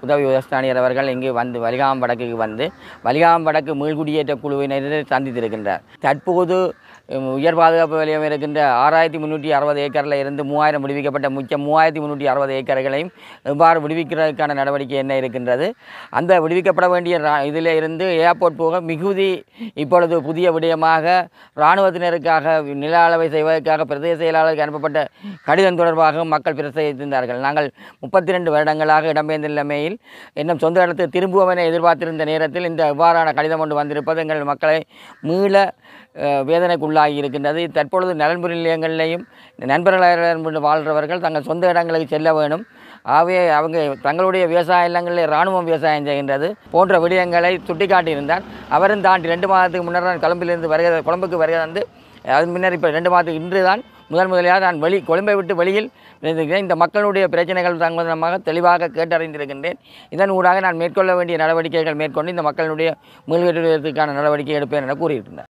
உதவி உதஸ்தானியர் அவர்கள் இங்கு வந்து வலிகாம் வடக்குக்கு வந்து வலிகாம் வடக்கு மீள்குடியேற்ற குழுவினரை சந்தித்திருக்கின்றார் தற்போது உம், உயர் பாதுகாப்பு வலயம் இருக்கின்ற ஆறாயிரத்தி முந்நூற்றி அறுபது ஏக்கரில் இருந்து மூவாயிரம் விடுவிக்கப்பட்ட மிச்சம் மூவாயிரத்தி முந்நூற்றி அறுபது ஏக்கர்களையும் எவ்வாறு விடுவிக்கிறதுக்கான நடவடிக்கை என்ன இருக்கின்றது அந்த விடுவிக்கப்பட வேண்டிய ரா- இதில் இருந்து ஏர்போர்ட் போக மிகுதி இப்பொழுது புதிய விடயமாக இராணுவத்தினருக்காக நில அளவை செய்வதற்காக பிரதேச செயலாளருக்கு அனுப்பப்பட்ட கடிதம் தொடர்பாக மக்கள் பிரசவித்திருந்தார்கள் நாங்கள் முப்பத்தி ரெண்டு வருடங்களாக இடம்பெயர்ந்த நிலைமையில் இன்னும் சொந்த இடத்துக்கு திரும்புவோம் என எதிர்பார்த்திருந்த நேரத்தில் இந்த இவ்வாறான கடிதம் ஒன்று வந்திருப்பது எங்கள் மக்களை மீள அஹ், வேதனைக்குள்ளாகி இருக்கின்றது தற்பொழுது நலன்புரி நிலையங்களிலேயும் நண்பர்களாக வாழ்கிறவர்கள் தங்கள் சொந்த இடங்களுக்கு செல்ல வேணும் ஆகவே அவங்க தங்களுடைய விவசாய இல்லங்களில் இராணுவம் விவசாயம் செய்கின்றது போன்ற விடயங்களை சுட்டிக்காட்டியிருந்தார் அவரும் தாண்டி ரெண்டு மாதத்துக்கு முன்னர் நான் கொழும்பிலிருந்து வருகிற கொழும்புக்கு வருகிற வந்து அதன் முன்னர் இப்போ ரெண்டு மாதத்துக்கு இன்று தான் முதல் முதலியாக நான் வெளி கொழும்பை விட்டு வெளியில் இருந்திருக்கிறேன் இந்த மக்களுடைய பிரச்சனைகள் சம்பந்தமாக தெளிவாக கேட்டறிந்திருக்கின்றேன் இதன் ஊடாக நான் மேற்கொள்ள வேண்டிய நடவடிக்கைகள் மேற்கொண்டு இந்த மக்களுடைய மீள்வெட்டுவதற்கான நடவடிக்கை எடுப்பேன் என கூறியிருக்கின்றேன்